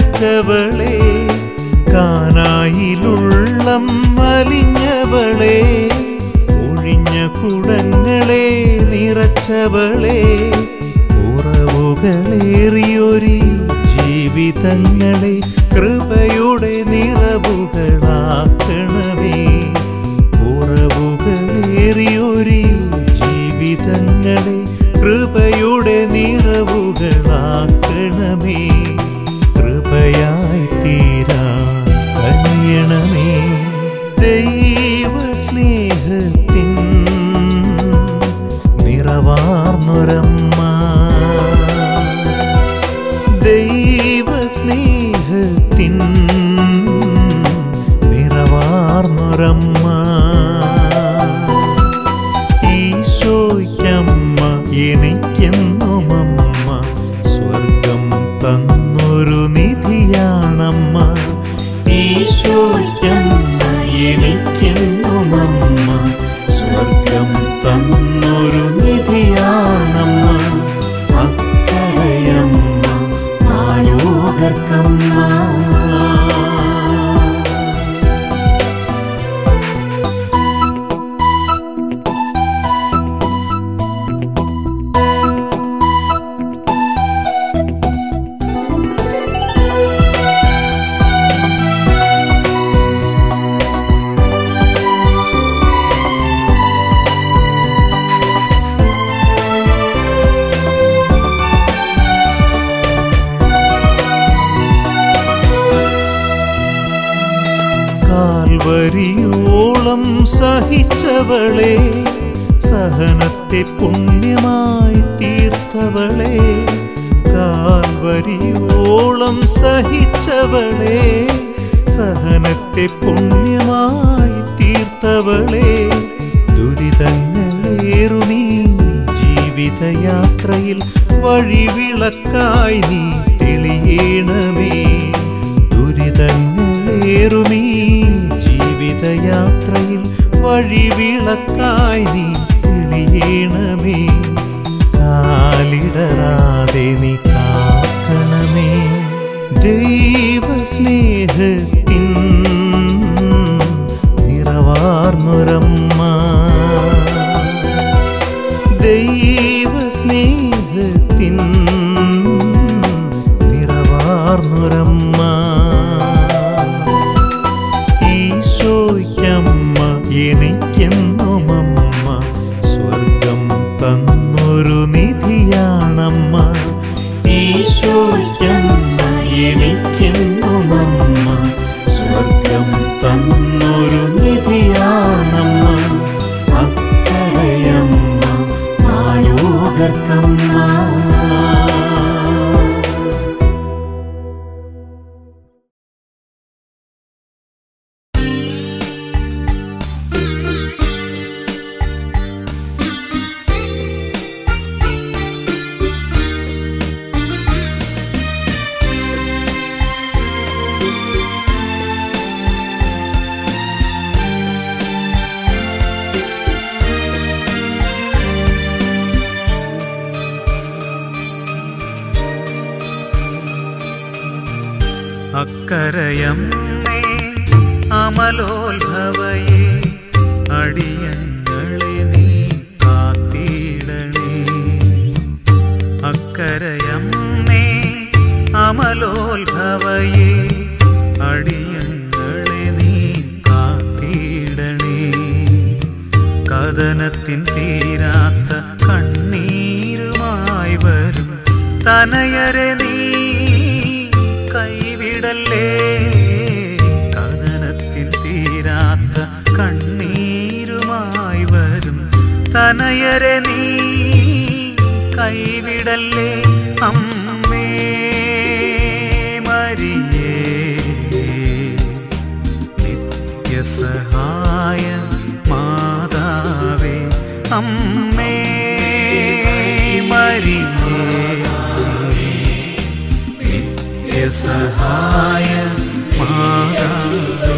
നിറച്ചവളെ കാനായിലുള്ളം വലിഞ്ഞവളെ ഒഴിഞ്ഞ കുടങ്ങളെ നിറച്ചവളെ ഉറവുകളേറിയൊരു ജീവിതങ്ങളെ കൃപയുടെ നിറവുകളാക്കണമേ ഉറവുകളേറിയൊരു ജീവിതങ്ങളെ കൃപയുടെ നിറവുകളാക്കണമേ കൃപയായി തീരാൻ കനിയണമേ ദൈവ സ്നേഹത്തിൻ നിറവാർന്നൊരമ്മ ദൈവ സ്നേഹത്തിൻ നിറവാർന്നൊരമ്മ ഈശോയ്ക്കമ്മ എനിക്കെന്നുമമ്മ സ്വർഗം തന്നൊരു നിധിയാണമ്മ ഈശോയ്ക്കമ്മ എനിക്കെന്നുമമ്മ സ്വർഗം തന്നൊരു നിധിയാണമ്മ അക്കരയമ്മ ആലോകർക്കമ്മ കാൽവരിയോളം സഹിച്ചവളെ സഹനത്തെ പുണ്യമായി തീർത്തവളെ കാൽവരിയോളം സഹിച്ചവളെ സഹനത്തെ പുണ്യമായി തീർത്തവളെ ദുരിതങ്ങളേറുമീ ജീവിതയാത്രയിൽ വഴിവിളക്കായി നീ തെളിയണമേ ദുരിതങ്ങളേറുമീ ജീവിതയാത്രയിൽ വഴിവിളക്കായി നീ തെളിയണമേ കാലിടറാതെ നീ കാക്കണമേ ദൈവ സ്നേഹത്തിൻ നിറവാർന്നൊരമ്മ ദൈവ സ്നേഹത്തിൻ നിറവാർന്നൊരമ്മ ഈശോയ്ക്കമ്മ എനിക്കെന്നുമമ്മ സ്വർഗം തന്നൊരു നിധിയാണമ്മ ഈശോയ്ക്കമ്മ എനിക്കെന്നുമമ്മ സ്വർഗം തന്നൊരു നിധിയാണമ്മ അക്കരയമ്മ ആലോകർക്കമ്മ അക്കരയമ്മേ അമലോത്ഭവയെ അടിയങ്ങളെ നീ കാത്തിടണേ അക്കരയമ്മേ അമലോത്ഭവയെ അടിയങ്ങളെ നീ കാത്തിടണേ കഥനത്തിൻ തീരാത്ത കണ്ണീരുമായി വരും തനയരെ നീ കൈവിടല്ലേ കഥനത്തിൻ തീരാത്ത കണ്ണീരുമായി വരും തനയരെ നീ കൈവിടല്ലേ അമ്മേ മരിയേ നിത്യസഹായ മാതാവേ അമ്മേ മരിയേ നിത്യസഹായ മാതാവേ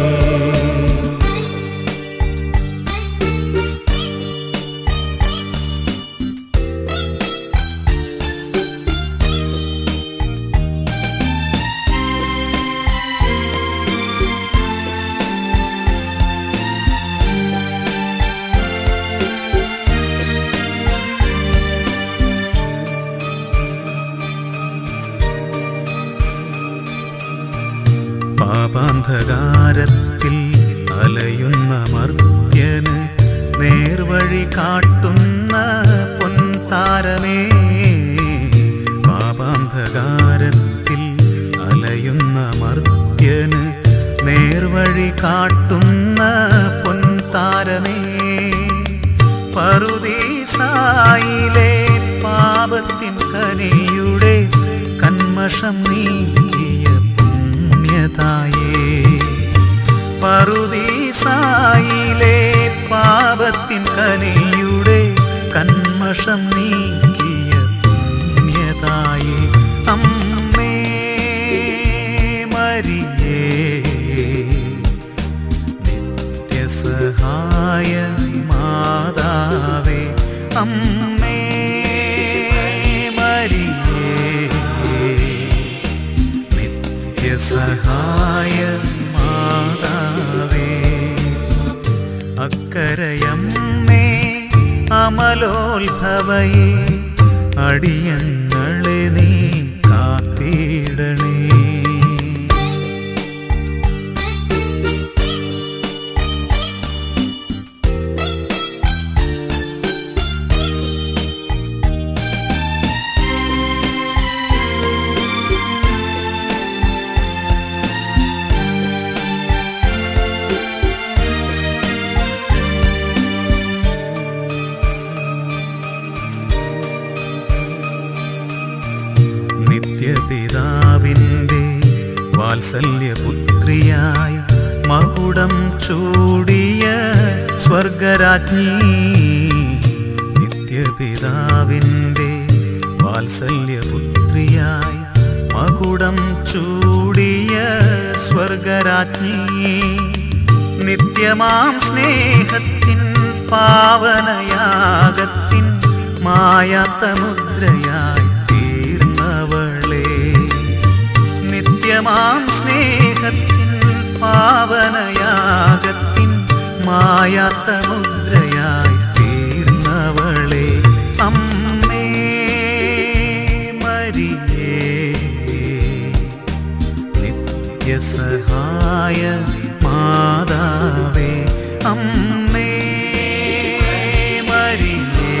പാപാന്ധകാരത്തിൽ അലയുന്ന മർത്യന് നേർവഴി കാട്ടുന്ന പൊൻതാരമേ പാപാന്ധകാരത്തിൽ അലയുന്ന മർത്യന് നേർവഴി കാട്ടുന്ന പൊൻതാരമേ പറുദീസായിലെ പാപത്തിൻ കനിയുടെ കന്മഷം നീക്കിയ പുണ്യതായേ പറുദീസായിലെ പാപത്തിൻ കനിയുടെ കന്മഷം നീക്കിയ പുണ്യതായേ അമ്മേ മരിയേ നിത്യസഹായ മാതാവേ അമ്മേ മരിയേ നിത്യസഹായ മാതാവേ അക്കരയമ്മേ അമലോത്ഭവയെ അടിയങ്ങളെ നീ കാത്തിടണേ നിത്യപിതാവിൻ്റെ വാത്സല്യപുത്രിയായ മകുടം ചൂടിയ സ്വർഗരാജ്ഞി നിത്യപിതാവിൻ്റെ വാത്സല്യപുത്രിയായ മകുടം ചൂടിയ സ്വർഗരാജ്ഞി നിത്യമാം സ്നേഹത്തിൻ പാവനയാഗത്തിൻ മായാത്ത മുദ്രയായി തീർന്നവളെ നിത്യമാം സ്നേഹത്തിൻ പാവനയാഗത്തിൻ മായാത്ത മുദ്രയായി തീർന്നവളെ അമ്മേ മരിയേ നിത്യസഹായ മാതാവേ അമ്മേ മരിയേ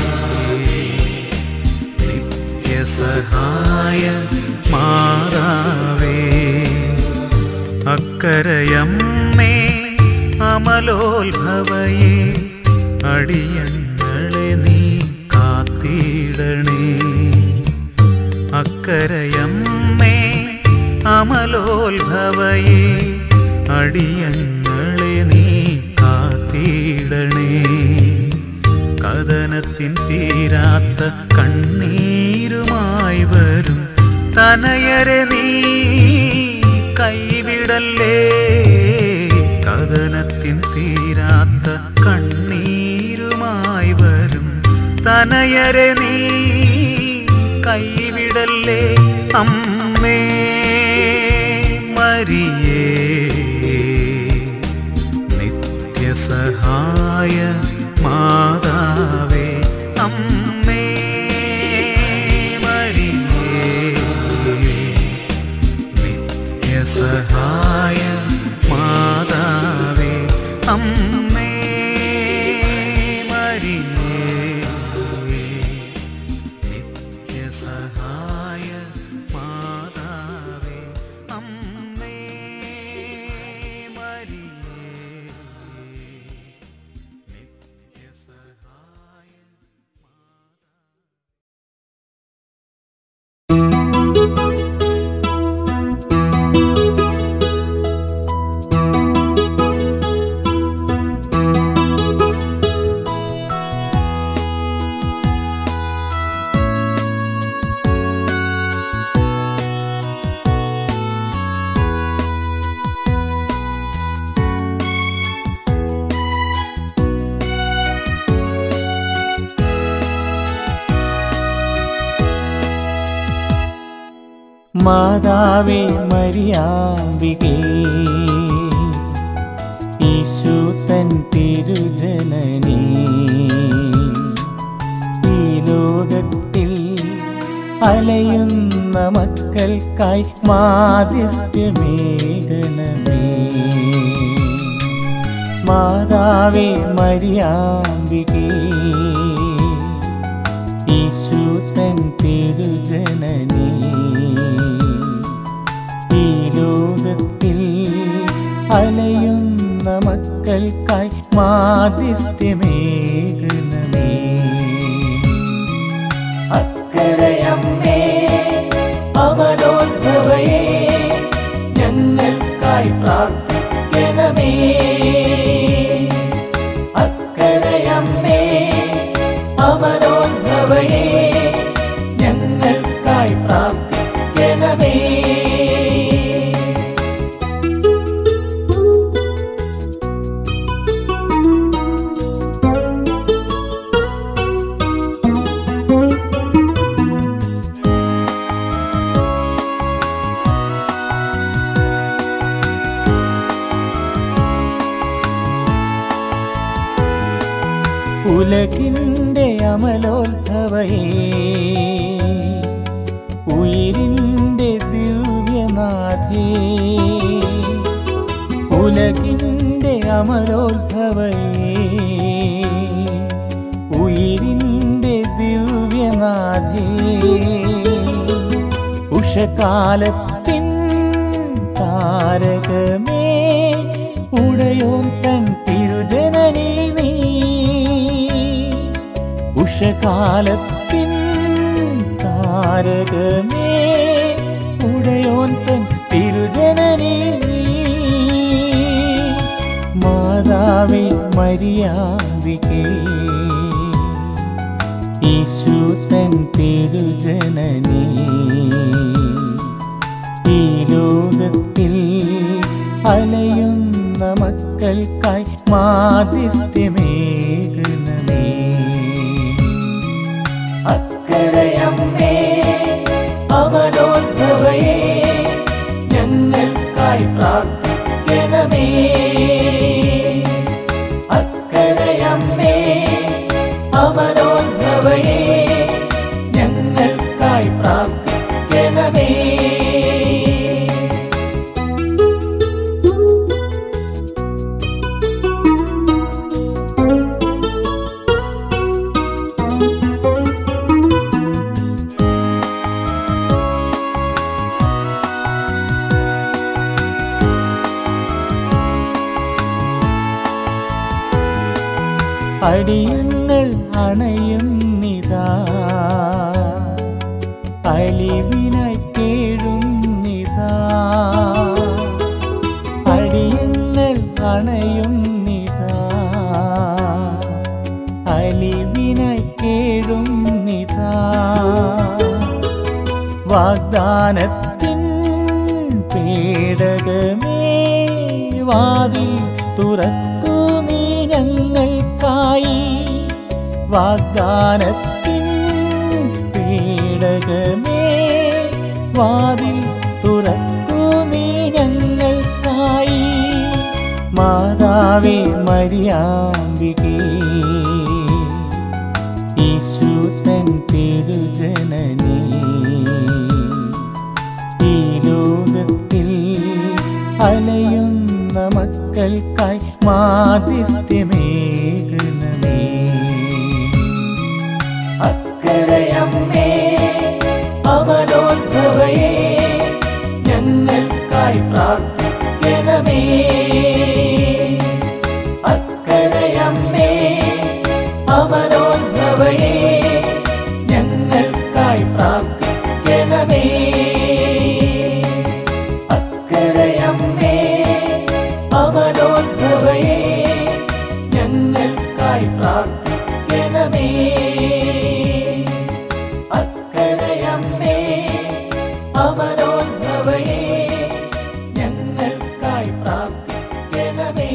നിത്യസഹായ മാതാവേ അക്കരയമ്മേ അമലോത്ഭവയെ അടിയങ്ങളെ നീ കാത്തിടണേ അക്കരയമ്മേ അമലോത്ഭവയെ അടിയങ്ങളെ നീ കാത്തിടണേ കഥനത്തിൻ തീരാത്ത കണ്ണീരുമായി വരും തനയരെ നീ കൈവിടല്ലേ കഥനത്തിൻ തീരാത്ത കണ്ണീരുമായി വരും തനയരെ നീ കൈവിടല്ലേ അമ്മേ മരിയേ നിത്യസഹായ മാതാവേ അമ്മേ മരിയേ നിത്യസഹായ മാതാവേ അമ്മേ മരിയേ നിത്യസഹായ മാതാവേ അമ്മേ മരിയേ നിത്യസഹായ മാതാവേ മരിയാമ്പികേ ഈശൂത്തൻ തിരുജനനീ ഈ ലോകത്തിൽ അലയുന്ന മക്കൾക്കായി മാതിഥ്യമേകണമേ മാതാവേ മരിയാമ്പികേ ഈശൂതൻ തിരുജനനീ ഈ ലോകത്തിൽ അലയുന്ന മക്കൾക്കായി മാതിഥ്യമേകണമേ അക്കരയമ്മേ അമലോത്ഭവയേ ഞങ്ങൾക്കായി പ്രാർത്ഥിക്കണമേ അക്കരയമ്മേ അമലോത്ഭവയേ ഞങ്ങൾക്കായി പ്രാർത്ഥിക്കണമേ ഉലകിൻ്റെ അമലോത്ഭവയേ ഉയിരിൻ്റെ ദിവ്യനാഥേ ഉലകിൻ്റെ അമലോത്ഭവയേ ഉയിരിൻ്റെ ദിവ്യനാഥേ ഉഷകാലത്തിൻ താരകമേ ഉടയോൻ തൻ തിരുജനനീ നീ ഉഷകാലത്തിൻ താരകമേ ഉടയോൻ തൻ തിരുജനനീ നീ മാതാവേ മരിയാവികേ ഈശൂതൻ തിരുജനനീ ഈ ലോകത്തിൽ അലയുന്ന മക്കൾക്കായി മാതിഥ്യമേകണമേ അക്കരയമ്മേ അമലോത്ഭവയേ ഞങ്ങൾക്കായി പ്രാർത്ഥിക്കണമേ അക്കരയമ്മേ അമലോത്ഭവയേ ഞങ്ങൾക്കായി പ്രാർത്ഥിക്കണമേ അടിയങ്ങൾ അണയുന്നിതാ അലിവിനായി കേഴുന്നിതാ അടിയങ്ങൾ അണയുന്നിതാ അലിവിനായി കേഴുന്നിതാ വാഗ്ദാനത്തിൻ പേടകമേ വാതിൽ തുറക്കൂ നീ ഞങ്ങൾക്കായി വാഗ്ദാനത്തിൻ പേടകമേ വാതിൽ തുറക്കൂ നീ ഞങ്ങൾക്കായി മാതാവേ മരിയാമ്പികേ ഈശൂതൻ തിരുജനനീ ഈ ലോകത്തിൽ അലയുന്ന മക്കൾക്കായി മാതിഥ്യമേകണമേ അക്കരയമ്മേ അമലോത്ഭവയേ ഞങ്ങൾക്കായി പ്രാർത്ഥിക്കണമേ അക്കരയമ്മേ അമലോത്ഭവയേ ഞങ്ങൾക്കായി പ്രാർത്ഥിക്കണമേ അക്കരയമ്മേ അമലോത്ഭവയേ ഞങ്ങൾക്കായി പ്രാർത്ഥിക്കണമേ അക്കരയമ്മേ അമലോത്ഭവയേ ഞങ്ങൾക്കായി പ്രാർത്ഥിക്കണമേ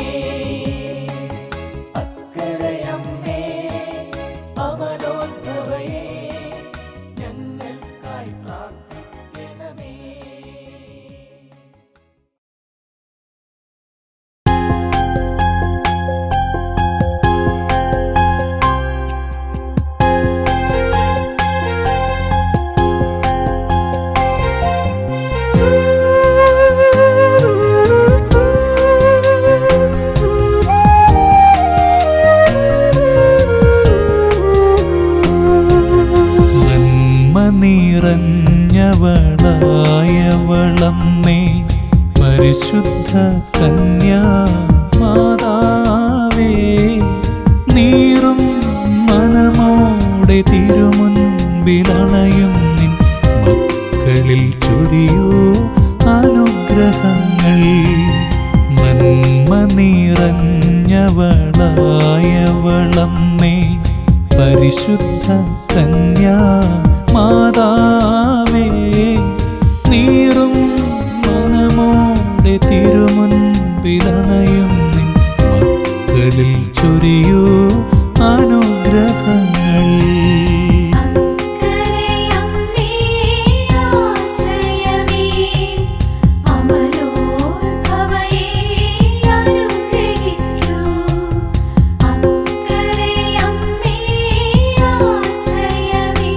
അക്കരയമ്മേ അമലോത്ഭവയേ ഞങ്ങൾക്കായി പ്രാർത്ഥിക്കണമേ ും നിറഞ്ഞവളായവളമ്മേ പരിശുദ്ധ കന്യാ മാതാവേ നീറും മനമോടെ തിരുമുൻപിലണയും നിൻ മക്കളിൽ ചൊരിയൂ അനുഗ്രഹങ്ങൾ നന്മ നിറഞ്ഞവളായവളമ്മേ പരിശുദ്ധ കന്യാ മാതാവേ നീറും മനമോടെ തിരുമുൻപിലണയും നിൻ മക്കളിൽ ചൊരിയൂ അനുഗ്രഹങ്ങൾ അക്കരയമ്മേ ആശ്രയമേ അമലോത്ഭവയേ അനുഗ്രഹിക്കൂ അക്കരയമ്മേ ആശ്രയമേ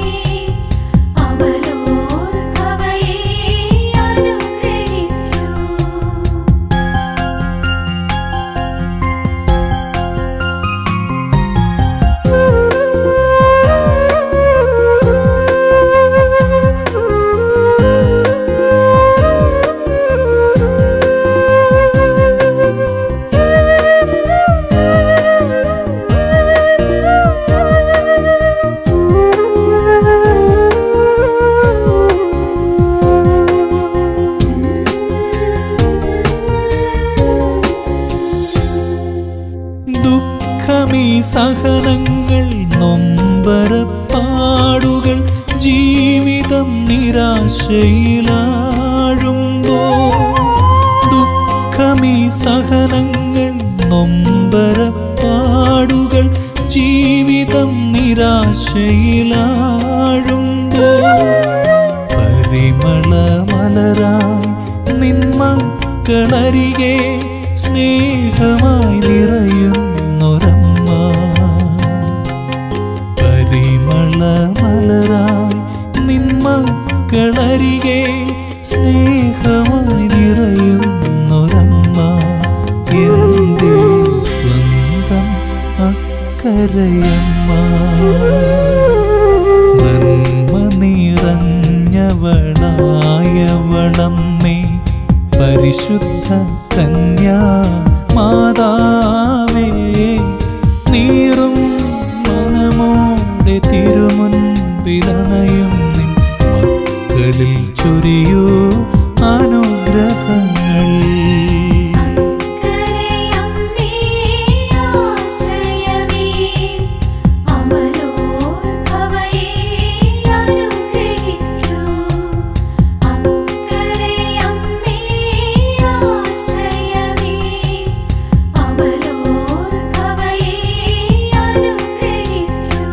അമലോത്ഭവയേ അനുഗ്രഹിക്കൂ ദുഃഖമീ സഹനങ്ങൾ നൊമ്പരപ്പാടുകൾ ജീവിതം നിരാശയിലാഴുമ്പോ ദുഃഖമീ സഹനങ്ങൾ നൊമ്പരപ്പാടുകൾ ജീവിതം നിരാശയിലാഴുമ്പോ പരിമളമലരായി നിന്മക്കളരികെ സ്നേഹമായി നിറയുന്നൊരമ്മ പരിമളമലരായി നിന്മക്കളരികെ സ്നേഹമായി നിറയുന്നൊരമ്മ എൻ്റെ സ്വന്തം അക്കരയമ്മ നന്മ നിറഞ്ഞവളായവളമ്മേ പരിശുദ്ധ കന്യാ മാതാവേ നീറും മനമോടെ തിരുമുൻപിലണയും നിൻ മക്കളിൽ ചൊരിയൂ അനുഗ്രഹങ്ങൾ അക്കരയമ്മേ ആശ്രയമേ അമലോത്ഭവയേ അനുഗ്രഹിക്കൂ അക്കരയമ്മേ ആശ്രയമേ അമലോത്ഭവയേ അനുഗ്രഹിക്കൂ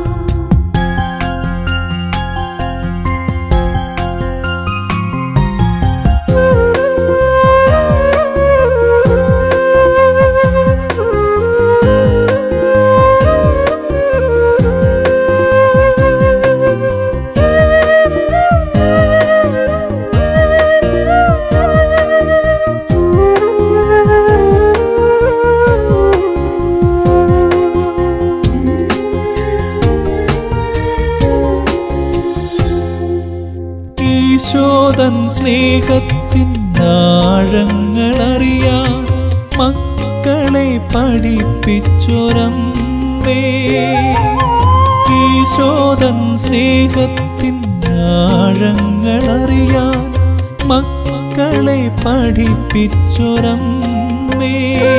ഈശോദൻ സ്നേഹത്തിൻ ആഴങ്ങളറിയാൻ മക്കളെ പഠിപ്പിച്ചൊരമ്മേ ഈശോദൻ സ്നേഹത്തിൻ ആഴങ്ങളറിയാൻ മക്കളെ പഠിപ്പിച്ചൊരമ്മേ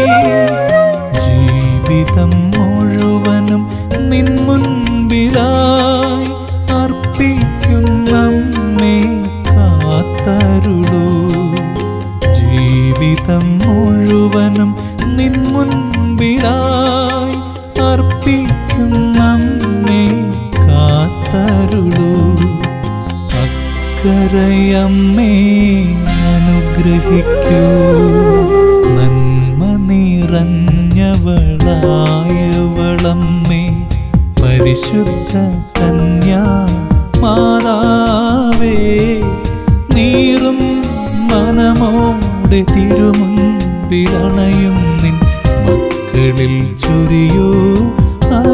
ജീവിതം മുഴുവനും നിൻ മുൻപിലായി അർപ്പിക്കും നമ്മെ കാത്തരുളൂ ജീവിതം മുഴുവനും നിൻ മുൻപിലായി അർപ്പിക്കും നമ്മെ കാത്തരുളൂ അക്കരയമ്മേ അനുഗ്രഹിക്കൂ നന്മ നിറഞ്ഞവളായവളമ്മേ പരിശുദ്ധ കന്യാ മാതാവേ നീറും മനമോടെ തിരുമുൻപിലണയും നിൻ മക്കളിൽ ചൊരിയൂ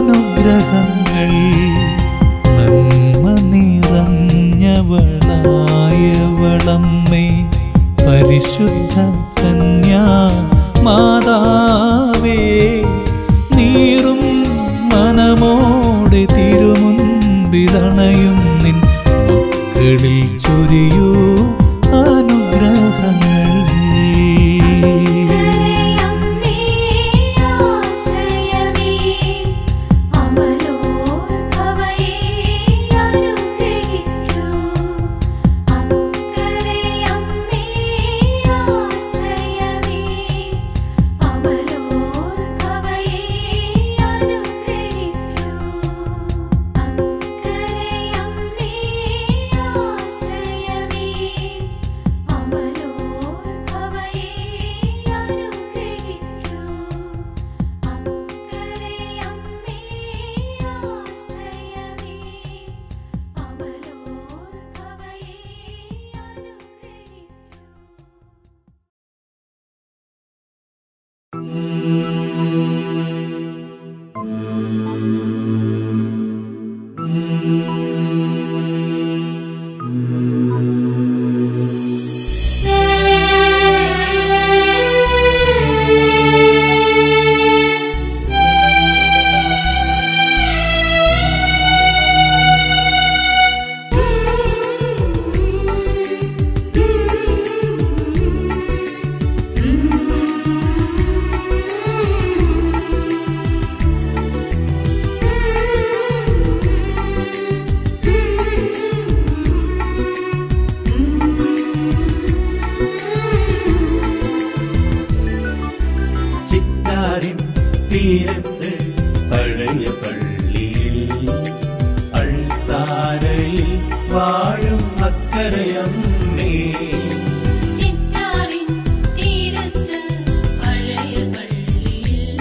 അനുഗ്രഹങ്ങൾ നന്മ നിറഞ്ഞവളാ പരിശുദ്ധ കന്യാ മാതാവേ നീറും മനമോടെ തിരുമുൻപിലണയും നിൻ മക്കളിൽ ചൊരിയൂ അനുഗ്രഹങ്ങൾ കരയമ്മേ ആശ്രയമേ അമലോത്ഭവയേ അനുഗ്രഹിക്കൂ അക്കരയമ്മേ ആശ്രയമേ അമലോത്ഭവയേ അനുഗ്രഹിക്കൂ അക്കരയമ്മേ ആശ്രയമേ അമലോത്ഭവയേ അനുഗ്രഹിക്കൂ അക്കരയമ്മേ ആശ്രയമേ അമലോത്ഭവയേ അനുഗ്രഹിക്കൂ ചിറ്റാരിൻ തീരത്ത് പഴയ പള്ളിയിൽ അൾത്താരയിൽ വാഴും അക്കരയമ്മേ ചിറ്റാറിൻ തീരത്ത് പഴയ പള്ളിയിൽ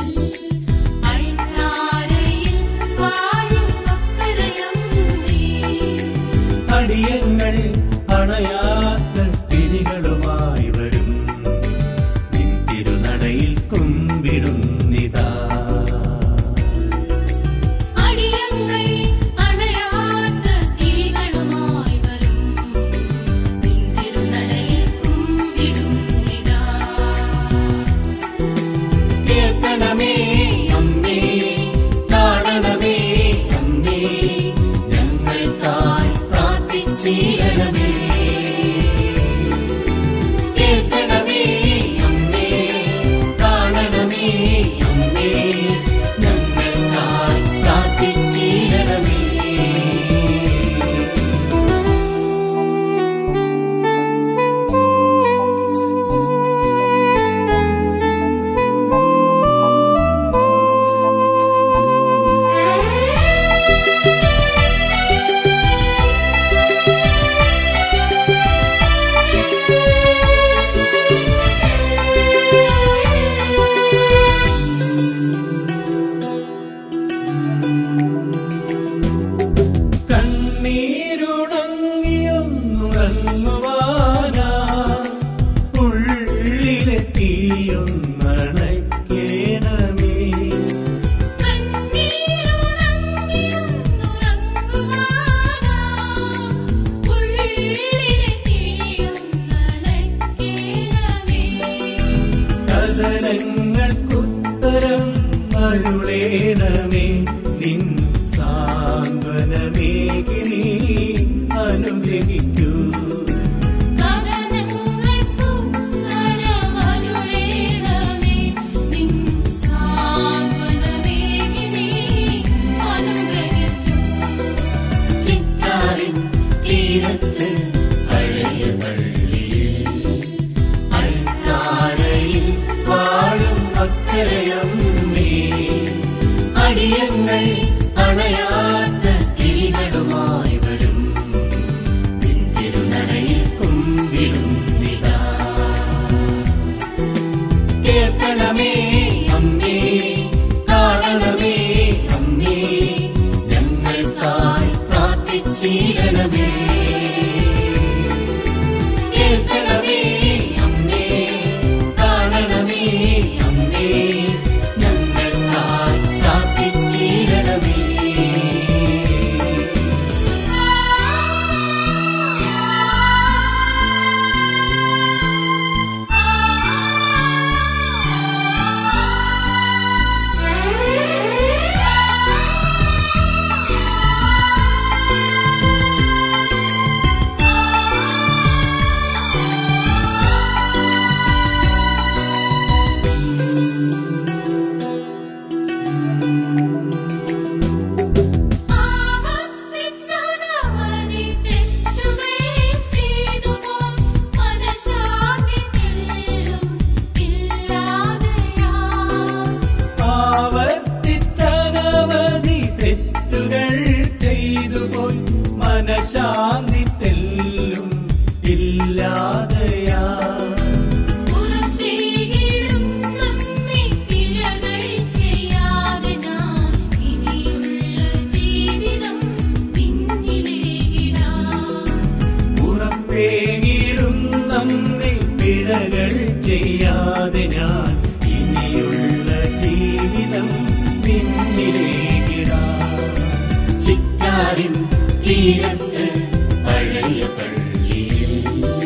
അൾത്താരയിൽ വാഴും അക്കരയമ്മേ അടിയങ്ങൾ അണയാത്ത തിരികളുമായി വരും നിൻ തിരുനടയിൽ കുമ്പിടുന്നിതാ അടിയങ്ങൾ അണയാത്ത തിരികളുമായി വരും നിൻ തിരുനടയിൽ കുമ്പിടുന്നിതാ കേൾക്കണമേ അമ്മേ കാണണമേ അമ്മേ ഞങ്ങൾക്കായി പ്രാർത്ഥിച്ചിടണമേ കേൾക്കണമേ അമ്മേ കാണണമേ അമ്മേ ഞങ്ങൾക്കായി പ്രാർത്ഥിച്ചിടണമേ കണ്ണീരുണങ്ങിയൊന്നുറങ്ങുവാനാ ഉള്ളിലെ തീയൊന്നണയ്ക്കേണമേ കണ്ണീരുണങ്ങിയൊന്നുറങ്ങുവാനാ ഉള്ളിലെ തീയൊന്നണയ്ക്കേണമേ കഥനങ്ങൾക്കുത്തരം അരുളേണമേ നിൻ സാന്ത്വനമേകി നീ അനുഗ്രഹിക്കൂ കഥനങ്ങൾക്കു കരമരുളേണമേ നിൻ സാന്ത്വനമേകി നീ അനുഗ്രഹിക്കൂ ചിറ്റാറിൻ തീരത്ത് പഴയ പള്ളിയിൽ അൾത്താരയിൽ വാഴും അക്കരയമ്മേ അടിയങ്ങൾ അണയാത്ത തിരികളുമായി വരും നിൻ തിരുനടയിൽ കുമ്പിടുന്നിതാ കേൾക്കണമേ അമ്മേ കാണണമേ അമ്മേ ഞങ്ങൾക്കായി പ്രാർത്ഥിച്ചിടണമേ കൂടാതെ ഞാൻ ഇനിയുള്ള ജീവിതം പിന്നിലേക്കിടാം ചിറ്റാരിൻ തീരത്ത് പഴയ പള്ളിയിൽ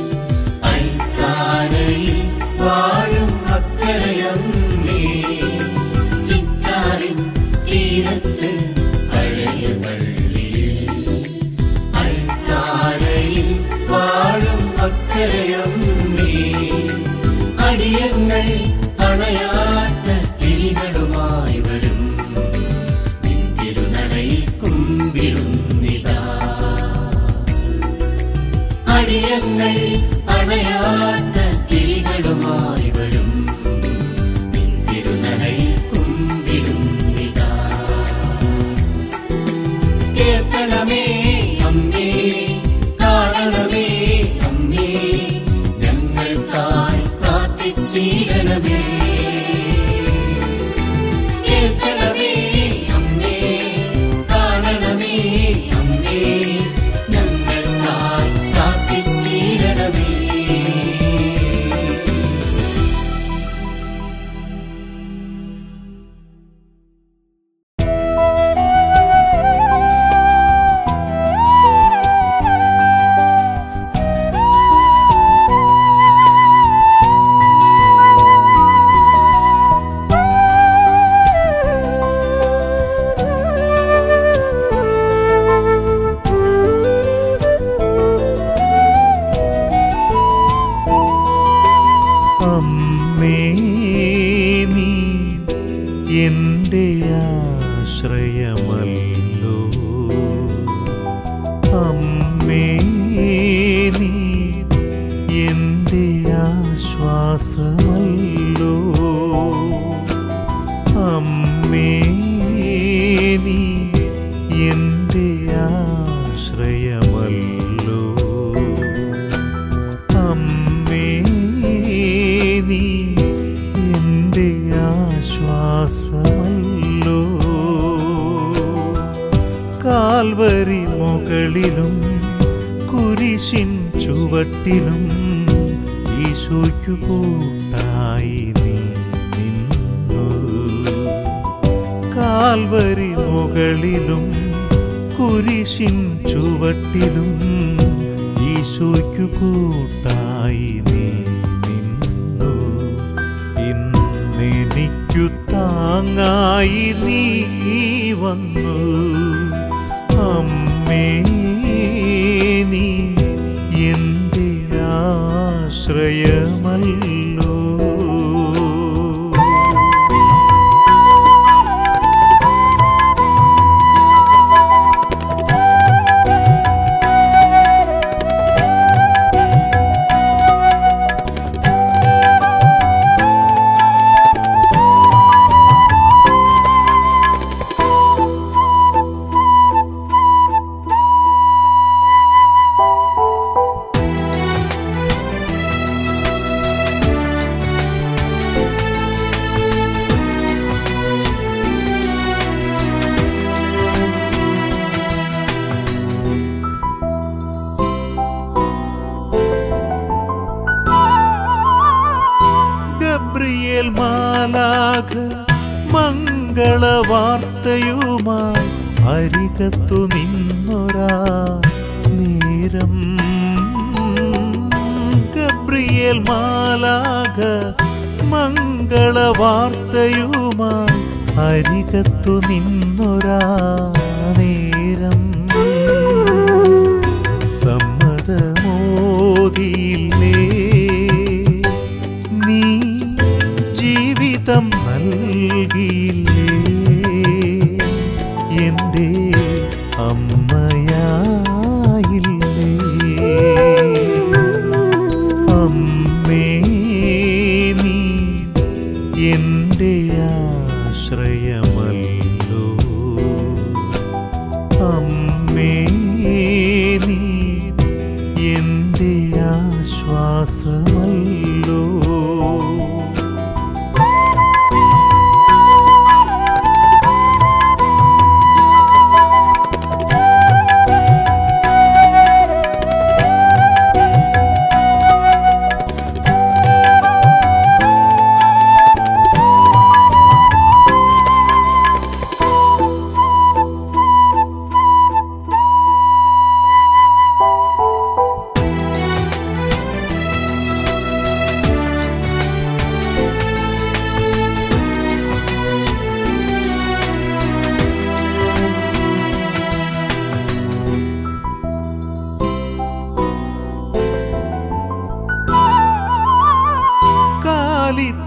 അൽത്താരയിൽ വാഴും അക്കരയമ്മേ ചിറ്റാരിൻ തീരത്ത് പഴയ പള്ളിയിൽ അൽത്താരയിൽ വാഴും അക്കരയമ്മേ അടിയങ്ങൾ അണയാത്ത തിരികളുമായി വരും നിൻ തിരുനടയിൽ കുമ്പിടുന്നിതാ അടിയങ്ങൾ അണയാത്ത തിരികളുമായി വരും നിൻ തിരുനടയിൽ കുമ്പിടുന്നിതാ കേൾക്കണമേ അമ്മേ കാണണമേ അമ്മേ ഞങ്ങൾക്കായി പ്രാർത്ഥിച്ചിടണമേ കേൾക്കണമേ അമ്മേ കാണണമേ അമ്മേ ഞങ്ങൾക്കായി പ്രാർത്ഥിച്ചിടണമേ അമ്മേ നീ എൻ്റെ ആശ്രയമല്ലോ അമ്മേ നീ എൻ്റെ ആശ്വാസമല്ലോ അമ്മേ നീ എൻ്റെ ആശ്രയമല്ലോ അമ്മേ നീ എൻ്റെ ആശ്വാസമല്ലോ കാൽവരി മുകളിലും കുരിശിൻ ചുവട്ടിലും ഈശോയ്ക്കു കൂട്ടായി നീ നിന്നു കാൽവരി മുകളിലും കുരിശിൻ ചുവട്ടിലും ഈശോയ്ക്കു കൂട്ടായി നീ നിന്നു ഇന്നെനിക്കു താങ്ങായി നീ വന്നു അമ്മേ നീ എൻ്റെ ആശ്രയമല്ലോ ഗബ്രിയേൽ മാലാഖ മംഗളവാർത്തയുമായി അരികത്തു നിന്നൊരാ നേരം ഗബ്രിയേൽ മാലാഖ മംഗളവാർത്തയുമായി അരികത്തു നിന്നൊരാ നേരം സമ്മതമോദിയില്ലേ നീ ജീവിതം നൽകിയില്ലേ എൻ്റെ അമ്മയായില്ലേ അമ്മേ നീ എൻ്റെ ആശ്രയമല്ലോ അമ്മേ നീ എൻ്റെ ആശ്വാസമല്ലോ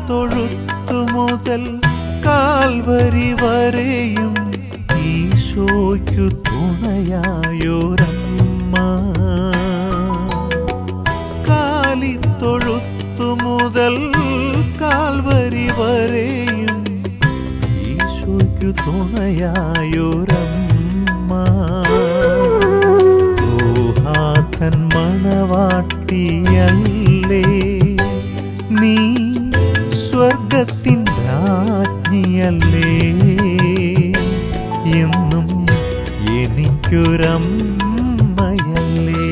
കാലിത്തൊഴുത്തു മുതൽ കാൽവരി വരെയും ഈശോയ്ക്കു തുണയായോരമ്മ കാലിത്തൊഴുത്തു മുതൽ കാൽവരി വരെയും ഈശോയ്ക്കു തുണയായോരമ്മ ഊഹാത്തൻ മണവാട്ടിയല്ലേ നീ സ്വർഗത്തിൻ രാജ്ഞിയല്ലേ എന്നും എനിക്കൊരമ്മയല്ലേ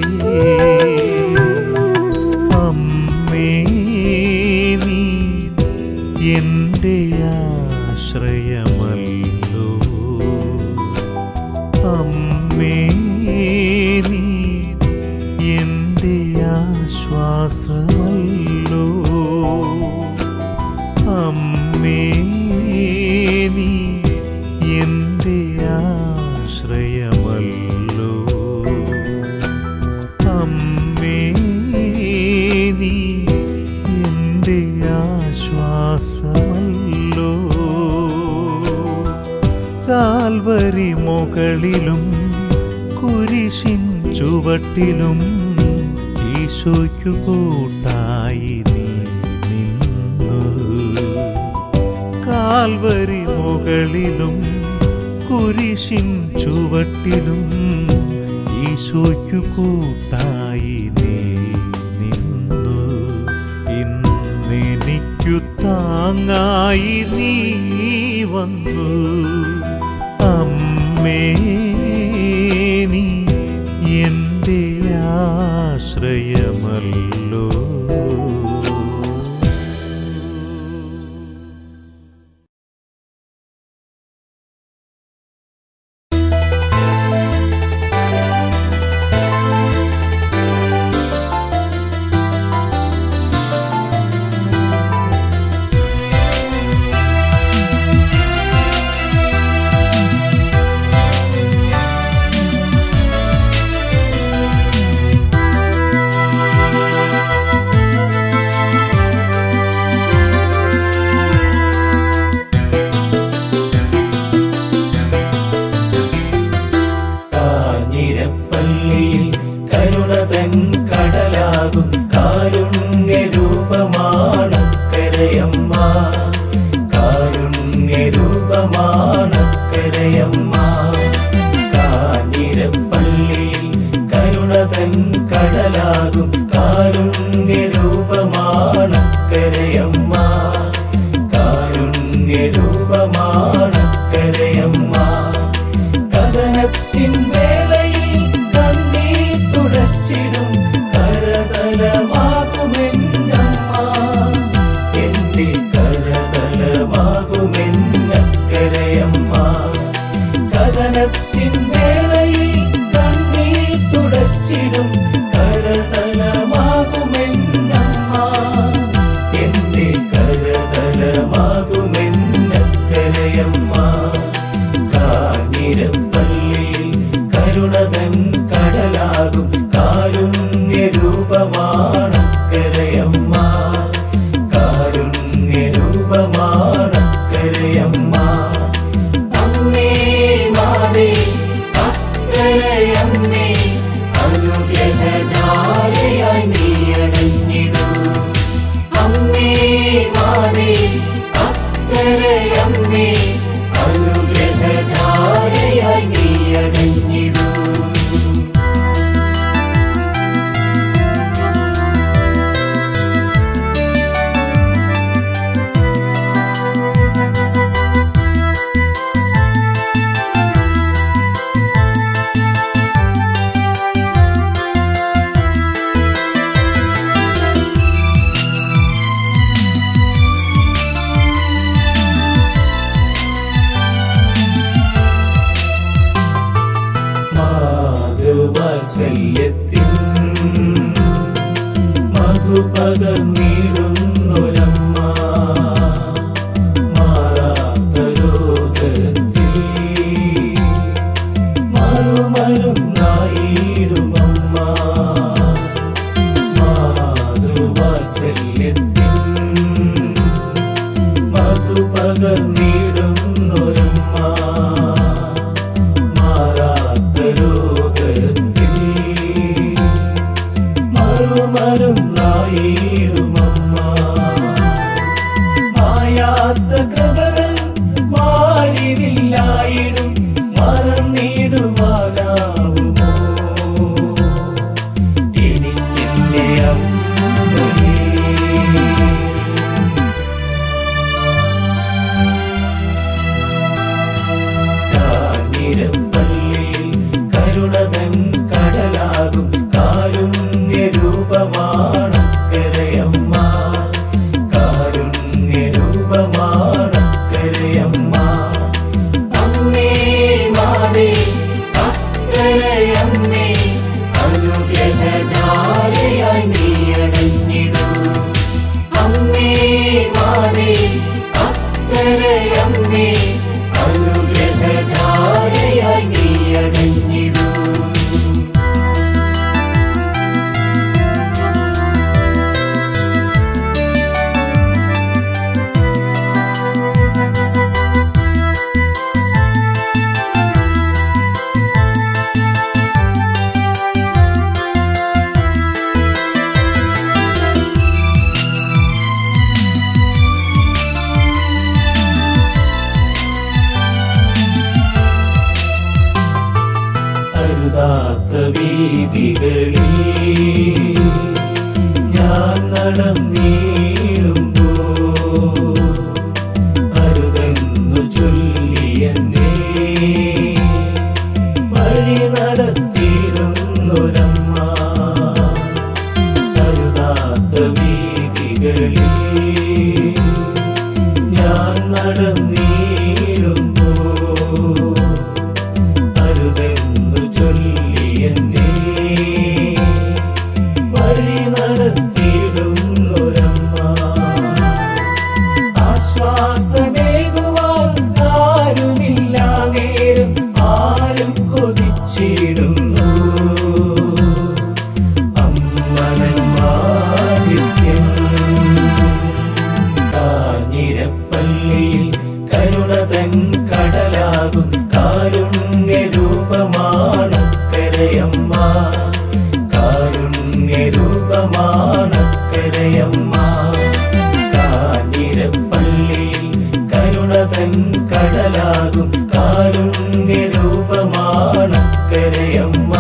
അമ്മേ നീ എൻ്റെ ആശ്രയമല്ലോ അമ്മേ നീ എൻ്റെ ആശ്വാസമല്ലോ അമ്മേ നീ എൻ്റെ ആശ്രയമല്ലോ അമ്മേ നീ എൻ്റെ ആശ്വാസമല്ലോ കാൽവരി മുകളിലും കുരിശിൻ ചുവട്ടിലും ഈശോയ്ക്കു കൂട്ടായി നീ നിന്നു കാൽവരി മുകളിലും കുരിശിൻ ചുവട്ടിലും ഈശോയ്ക്കു കൂട്ടായി നീ നിന്നു ഇന്നെനിക്കു താങ്ങായി നീ വന്നു അമ്മേ നീ എൻ്റെ ആശ്രയമല്ലോ കാഞ്ഞിരപ്പള്ളിയിൽ കരുണതൻ കടലാകും കാരുണ്യരൂപമാണ് കരയമ്മ കാരുണ്യരൂപമാണ് കരയമ്മ കാഞ്ഞിരപ്പള്ളിയിൽ കരുണതൻ കടലാകും കാരുണ്യരൂപമാണ് കരയമ്മ കാരുണ്യരൂപമാണ് കരയമ്മ കഥനത്തിൻ വേളയിൽ കണ്ണീർ തുടച്ചിടും കരതലമാകുമെന്നമ്മ എന്റെ കരതലമാകുമെന്നക്കരയമ്മ കഥനത്തിൻ വേളയിൽ കണ്ണീർ തുടച്ചിടും കരതലമാകുമെന്നമ്മ എന്റെ കരതലമാകുമെന്നക്കരയമ്മ കാഞ്ഞിരപ്പള്ളിയിൽ കരുണതൻ കടലാകും കാരുണ്യരൂപമാണ് കരയമ്മ കാരുണ്യരൂപമാണ് കരയമ്മ അമ്മേ മാതേ അക്കരയമ്മേ അനുഗ്രഹധാരയായി നീ അടഞ്ഞിടൂ അമ്മേ മാതേ അക്കരയമ്മേ അനുഗ്രഹധാരയായി നീ അടഞ്ഞിടൂ മാതൃവാത്സല്യത്തിൻ മധുപകർന്നിടുന്നൊരമ്മ മാറാത്ത രോഗത്തിൽ മറുമരുന്നായിടുമമ്മ മാതൃവാത്സല്യത്തിൻ മരുന്നായിടുമമ്മ മായാത്ത കൃപകൾ മാറിവില്ലായിടും മറന്നിടുവാനാവുമോ എനിക്കെന്റെ അമ്മയെ കാഞ്ഞിരപ്പള്ളിയിൽ കരുണതൻ കടലാകും കാരുണ്യരൂപമാണക്കരയമ്മ കാരുണ്യരൂപമാണക്കരയമ്മ അമ്മേ മാതേ അക്കരയമ്മേ അനുഗ്രഹധാരയായി നീ അടഞ്ഞിടൂ അമ്മേ മാതേ അക്കരയമ്മേ അനുഗ്രഹധാരയായി നീ അടഞ്ഞിടൂ അരുതാത്ത വീതികളിൽ ഞാൻ നടന്നീടുമ്പോ അരുതെന്നു ചൊല്ലിയെന്നേ വഴി നടത്തിയിടുന്നൊരമ്മ അരുതാത്ത വീതികളിൽ ഞാൻ നടന്നീടുമ്പോ അരുതെന്നു ചൊല്ലിയെന്നേ വഴി നടത്തിയിടുന്നൊരമ്മ ആശ്വാസമേകുവാൻ ആരുമില്ല നേരം ആരും കൊതിച്ചിടുന്നു അമ്മനന്മാരിത്യം കാഞ്ഞിരപ്പള്ളിയിൽ കരുണതൻ കടലാകും കാരുണ്യരൂപമാണക്കരയമ്മ കാരുണ്യരൂപമാണക്കരയമ്മ കാഞ്ഞിരപ്പള്ളിയിൽ കരുണതൻ കടലാകും കാരുണ്യരൂപമാണക്കരയമ്മ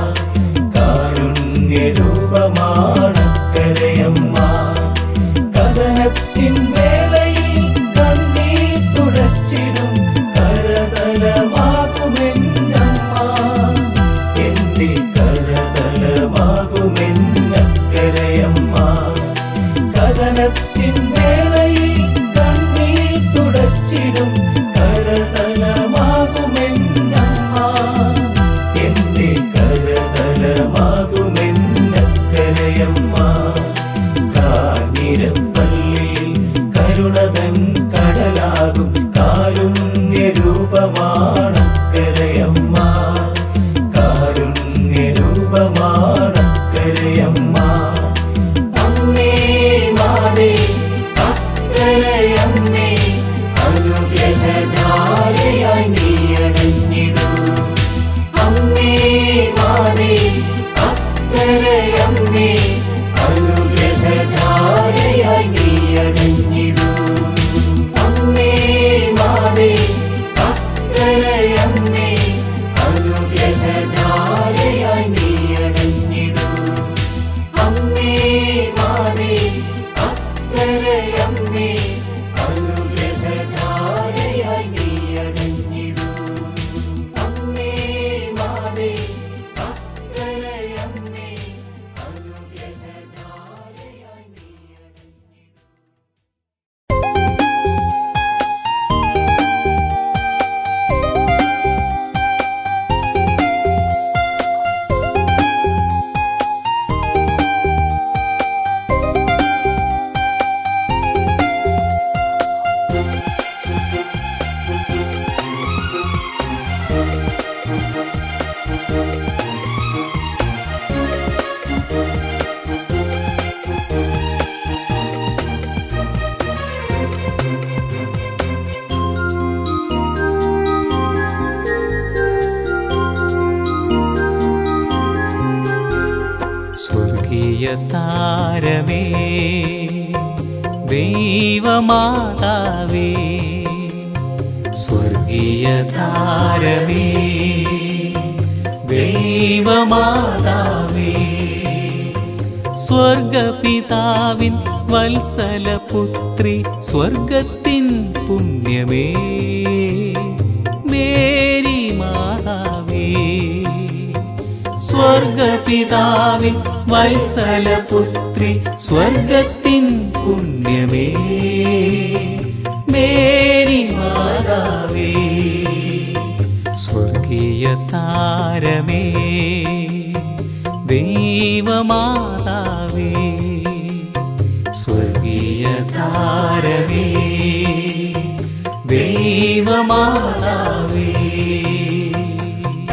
കാരുണ്യരൂപമാണക്കരയമ്മ കഥനത്തിൻ വേളയിൽ കണ്ണീർ തുടച്ചിടും കരതലമാകുമെന്നമ്മ എന്റെ കരതലമാകുമെന്നക്കരയമ്മ കഥനത്തിൻ വേളയിൽ കണ്ണീർ തുടച്ചിടും കരതലമാകുമെന്നമ്മ എന്റെ കരതലമാകുമെന്നക്കരയമ്മ കാഞ്ഞിരപ്പള്ളിയിൽ കരുണതൻ കടലാകും കാരുണ്യരൂപമാണക്കരയമ്മ കാരുണ്യരൂപമാണക്കരയമ്മ അമ്മേ മാതേ അക്കരയമ്മേ അനുഗ്രഹധാരയായി നീ അടഞ്ഞിടൂ അമ്മേ മാതേ അക്കരയമ്മേ അനുഗ്രഹധാരയായി നീ അടഞ്ഞിടൂ അമ്മേ മാതേ അക്കരയമ്മേ അനുഗ്രഹധാരയായി നീ അടഞ്ഞിടൂ അമ്മേ മാതേ അക്കരയമ്മേ അനുഗ്രഹധാരയായി നീ അടഞ്ഞിടൂ അമ്മേ മാതേ അക്കരയമ്മേ അനുഗ്രഹ സ്വർഗീയ താരമേ ദൈവമാതാവേ സ്വർഗീയ താരമേ ദൈവമാതാവേ സ്വർഗപിതാവിൻ വത്സലപുത്രി സ്വർഗത്തിൻ പുണ്യമേ മേരി മാതാവേ സ്വർഗപിതാവിൻ വത്സലപുത്രി സ്വർഗത്തിൻ പുണ്യമേ മേരി മാതാവേ സ്വർഗീയ താരമേ ദൈവമാതാവേ സ്വർഗീയ താരമേ ദൈവമാതാവേ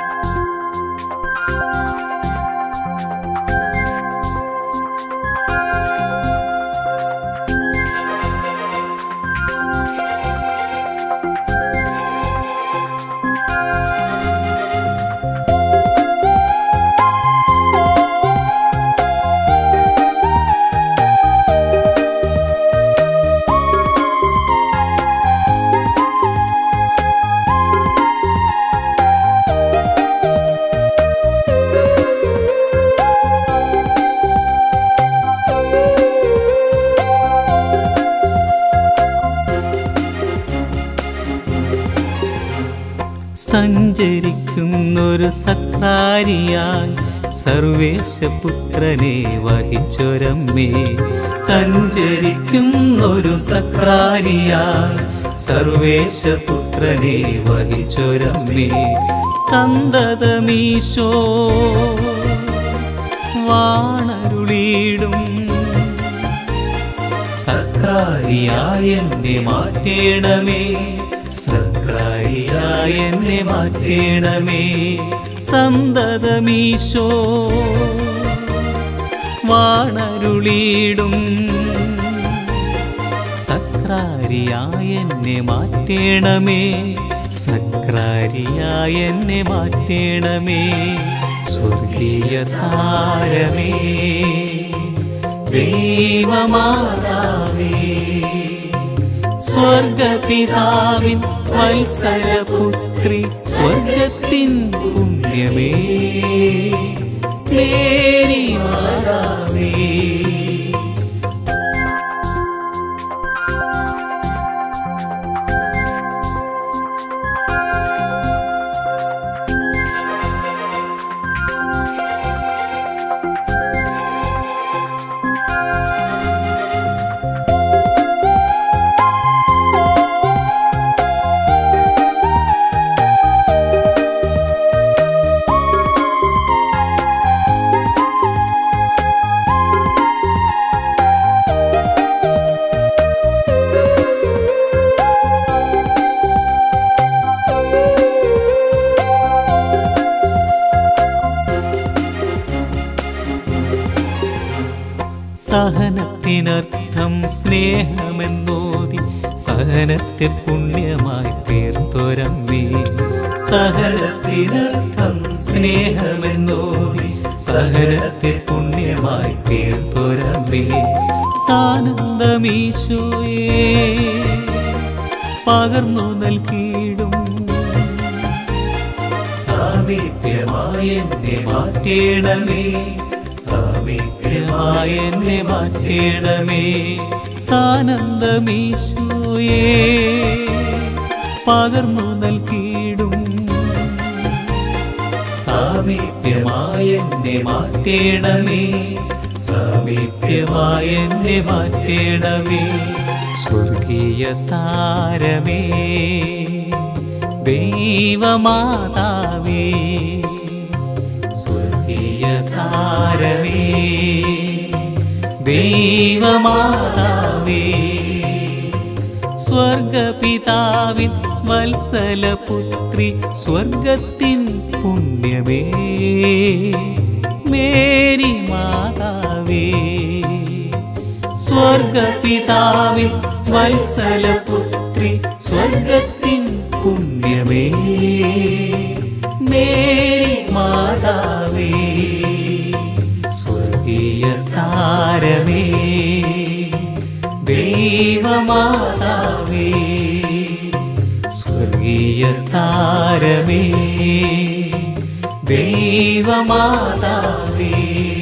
സഞ്ചരിക്കുന്നൊരു സത്താരിയായി സർവേശപുത്രനെ വഹിച്ചൊരമ്മേ സഞ്ചരിക്കുന്നൊരു സക്രാരിയായി സർവേശപുത്രനെ വഹിച്ചൊരമ്മേ സന്തതമീശോ വാണരുളീടും സക്രാരിയായ എന്നെ മാറ്റേണമേ സക്രാരിയായ എന്നെ മാറ്റേണമേ സന്തതമീശോ വാണരുളീടും സക്രാരിയായ എന്നെ മാറ്റേണമേ സക്രാരിയായ എന്നെ മാറ്റേണമേ സ്വർഗീയ താരമേ ദൈവമാതാവേ സ്വർഗപിതാവിൻ വത്സലപുത്രി സ്വർഗത്തിൻ പുണ്യമേ മേരി മാതാവേ സഹനത്തിനർത്ഥം സ്നേഹമെന്നോതി സഹനത്തെ പുണ്യമായി തീർത്തൊരമ്മേ സഹനത്തിനർത്ഥം സ്നേഹമെന്നോതി സഹനത്തെ പുണ്യമായി തീർത്തൊരമ്മേ സാനന്ദമീശോയേ പകർന്നു നൽകിയിടും സാമീപ്യമായി എന്നെ മാറ്റേണമേ സാമീപ്യമായി എന്നെ മാറ്റേണമേ സാനന്ദമീശോയേ പകർന്നു നൽകിയിടും സാമീപ്യമായി എന്നെ മാറ്റേണമേ സാമീപ്യമായി എന്നെ മാറ്റേണമേ സ്വർഗീയ താരമേ ദൈവമാതാവേ സ്വർഗീയ താരമേ ദൈവമാതാവേ സ്വർഗപിതാവിൻ വത്സലപുത്രി സ്വർഗത്തിൻ പുണ്യമേ മേരി മാതാവേ സ്വർഗപിതാവിൻ വത്സലപുത്രി സ്വർഗത്തിൻ പുണ്യമേ മേരി മാതാവേ സ്വർഗ സ്വർഗീയ താരമേ ദൈവമാതാവേ സ്വർഗീയ താരമേ ദൈവമാതാവേ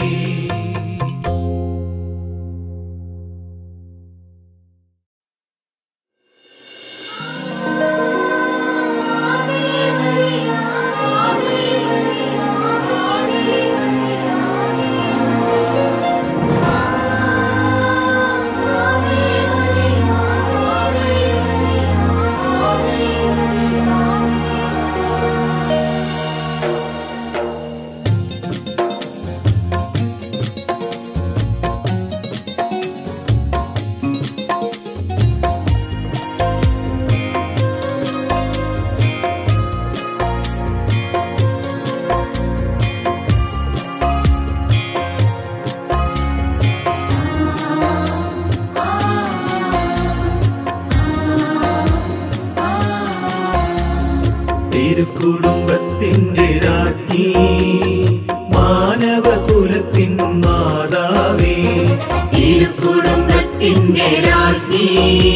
തിരുക്കുടുംബത്തിന്റെ രാജ്ഞി മാനവകുലത്തിൻ മാതാവേ തിരുക്കുടുംബത്തിന്റെ രാജ്ഞി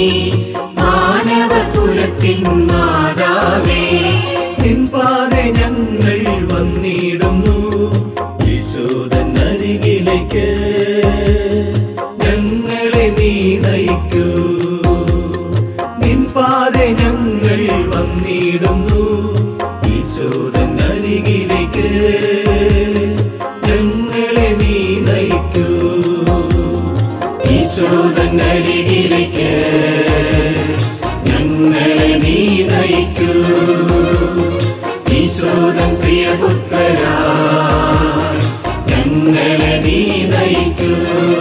മാനവകുലത്തിൻ മാതാവേ നിൻപാതെ ഞങ്ങൾ വന്നിടുന്നു യശോദൻ അരികിലേക്ക് ഞങ്ങളെ നീ നയിക്കൂ നിൻപാതെ ഞങ്ങൾ വന്നിടുന്നു യശോദൻ അരികിലേക്ക് ഞങ്ങളെ നീ നയിക്കൂ ഈശോദൻ അരികിലേക്ക് ഞങ്ങളെ നീ നയിക്കൂ ഈശോദൻ പ്രിയപുത്രരാ ഞങ്ങളെ നീ നയിക്കൂ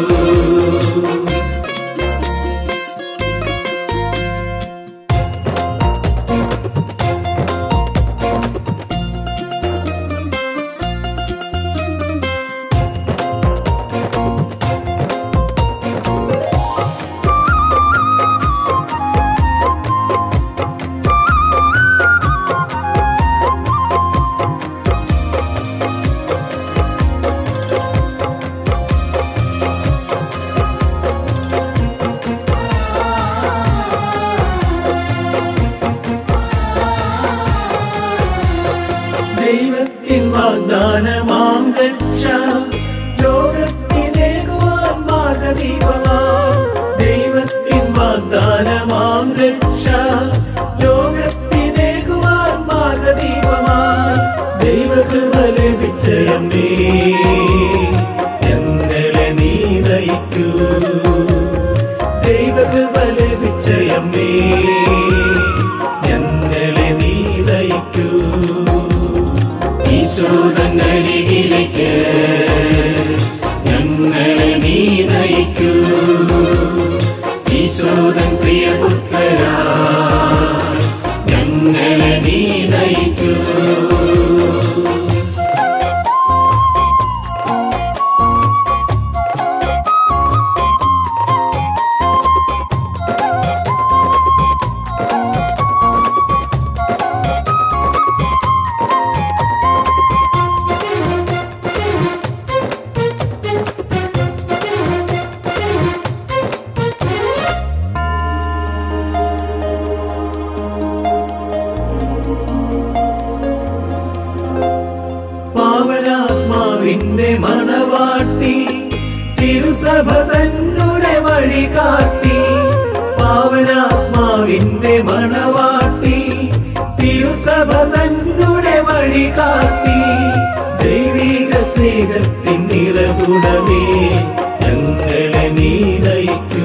ദൈവത്തിൻ വാഗ്ദാനമാം രക്ഷ ലോകത്തിനേകുവാൻ മാർഗദീപമാം ദൈവത്തിൻ വാഗ്ദാനമാം രക്ഷ ലോകത്തിനേകുവാൻ മാർഗദീപമായി ദൈവകൃപ ലഭിച്ച അമ്മേ ഞങ്ങളെ നീ നയിക്കൂ ദൈവകൃപ ലഭിച്ച അമ്മേ ഞങ്ങളെ നീ നയിക്കൂ ഈശോദൻ അരികിലേക്ക് ഞങ്ങളെ നീ നയിക്കൂ ഈശോദൻ പ്രിയപുത്രരാ ഞങ്ങളെ നീ നയിക്കൂ പാവനാത്മാവിന്റെ മണവാട്ടി തിരുസഭ തന്നെ വഴി കാട്ടി പാവനാത്മാവിന്റെ മണവാട്ടി തിരുസഭ തന്നെ വഴി കാട്ടി ദൈവിക സ്നേഹത്തിൻ നിറകുടമേ ഞങ്ങളെ നീ നയിക്കൂ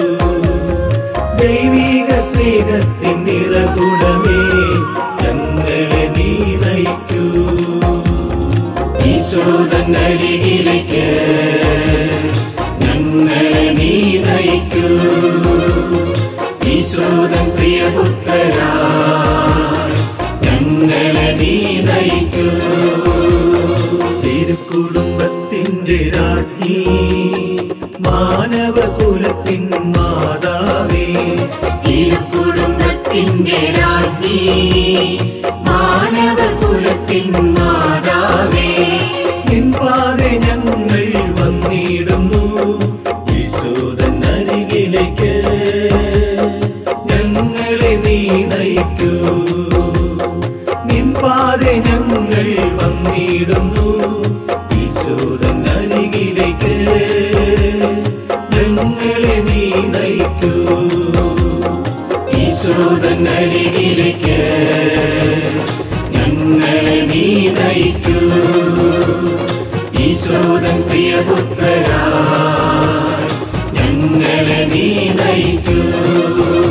ദൈവിക സ്നേഹത്തിൻ നിറകുടമേ ഞങ്ങളെ നീ നയിക്കൂ ഈശോദൻ അരികിലേക്ക് ഞങ്ങളെ നീ നയിക്കൂ ഈശോദൻ പ്രിയപുത്രരാ ഞങ്ങളെ നീ നയിക്കൂ തിരുക്കുടുംബത്തിന്റെ രാജ്ഞി മാനവകുലത്തിൻ മാതാവേ തിരുക്കുടുംബത്തിന്റെ രാജ്ഞി മാനവകുലത്തിൻ മാതാവേ നിൻപാതെ ഞങ്ങൾ വന്നി വന്നിടുന്നു ഈശോദൻ അരികിലേക്ക് ഞങ്ങളെ നീ നയിക്കൂ നിൻ പാതെ ഞങ്ങൾ വന്നിടുന്നു ഈശോദൻ അരികിലേക്ക് ഞങ്ങളെ നീ നയിക്കൂ ഈശോദൻ അരികിലേക്ക് ഞങ്ങളെ നീ നയിക്കൂ ഈശോദൻ പ്രിയപുത്രരാ ഞങ്ങളെ നീ നയിക്കൂ